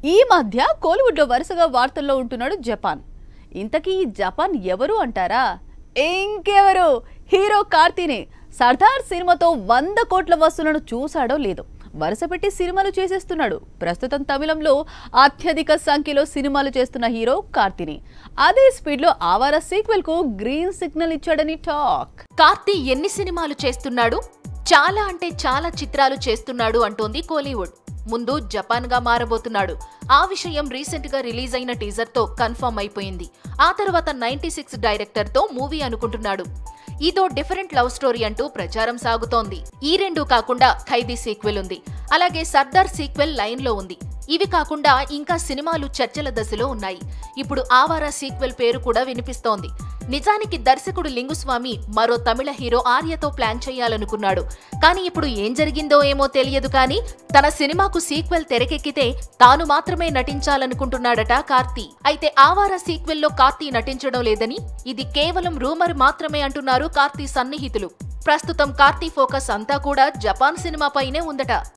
ఈ మధ్య కోలీవుడ్లో వరుసగా వార్తల్లో ఉంటున్నాడు జపాన్ ఇంతకీ ఈ జపాన్ ఎవరు అంటారా ఇంకెవరు హీరో కార్తీనే సర్దార్ సినిమాతో వంద కోట్ల వసూలను చూశాడో లేదో వరుస పెట్టి సినిమాలు చేసేస్తున్నాడు ప్రస్తుతం తమిళంలో అత్యధిక సంఖ్యలో సినిమాలు చేస్తున్న హీరో కార్తీని అదే స్పీడ్లో ఆవార సీక్వెల్ కు గ్రీన్ సిగ్నల్ ఇచ్చాడని టాక్ కార్తీ ఎన్ని సినిమాలు చేస్తున్నాడు చాలా అంటే చాలా చిత్రాలు చేస్తున్నాడు అంటోంది కోలీవుడ్ ముందు జపాన్ గా మారబోతున్నాడు ఆ విషయం రీసెంట్ గా రిలీజ్ అయిన టీజర్ తో కన్ఫర్మ్ అయిపోయింది ఆ తర్వాత నైన్టీ సిక్స్ డైరెక్టర్ తో మూవీ అనుకుంటున్నాడు ఇదో డిఫరెంట్ లవ్ స్టోరీ అంటూ ప్రచారం సాగుతోంది ఈ రెండు కాకుండా ఖైదీ సీక్వెల్ ఉంది అలాగే సర్దార్ సీక్వెల్ లైన్ లో ఉంది ఇవి కాకుండా ఇంకా సినిమాలు చర్చల దశలో ఉన్నాయి ఇప్పుడు ఆవారా సీక్వెల్ పేరు కూడా వినిపిస్తోంది నిజానికి దర్శకుడు లింగుస్వామి మరో తమిళ హీరో ఆర్యతో ప్లాన్ చేయాలనుకున్నాడు కానీ ఇప్పుడు ఏం జరిగిందో ఏమో తెలియదు కానీ తన సినిమాకు సీక్వెల్ తెరకెక్కితే తాను మాత్రమే నటించాలనుకుంటున్నాడట కార్తీ అయితే ఆవారా సీక్వెల్ లో కార్తీ నటించడం లేదని ఇది కేవలం రూమర్ మాత్రమే అంటున్నారు కార్తీ సన్నిహితులు ప్రస్తుతం కార్తీ ఫోకస్ అంతా కూడా జపాన్ సినిమాపైనే ఉందట